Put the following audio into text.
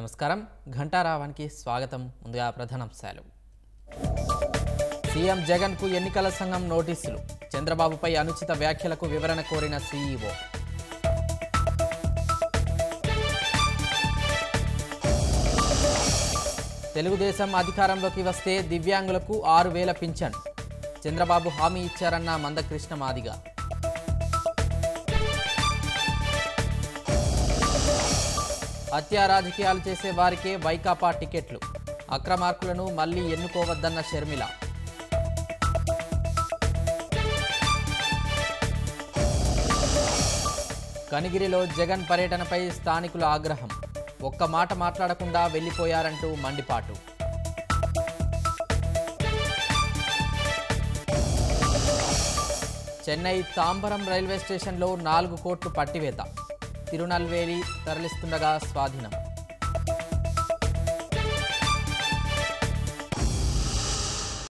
నమస్కారం ఘంటారావానికి స్వాగతం ముందుగా ప్రధానాంశాలు సీఎం జగన్కు ఎన్నికల సంఘం నోటీసులు చంద్రబాబుపై అనుచిత వ్యాఖ్యలకు వివరణ కోరిన సీఈఓ తెలుగుదేశం అధికారంలోకి వస్తే దివ్యాంగులకు ఆరు వేల పింఛన్ చంద్రబాబు హామీ ఇచ్చారన్న మందకృష్ణ మాదిగ హత్యా రాజకీయాలు చేసే వారికే వైకాపా టికెట్లు అక్రమార్కులను మళ్లీ ఎన్నుకోవద్దన్న షర్మిల కనిగిరిలో జగన్ పర్యటనపై స్థానికుల ఆగ్రహం ఒక్క మాట మాట్లాడకుండా వెళ్లిపోయారంటూ మండిపాటు చెన్నై తాంబరం రైల్వే స్టేషన్లో నాలుగు కోట్లు పట్టివేత తిరునల్వేలి తరలిస్తుండగా స్వాధీనం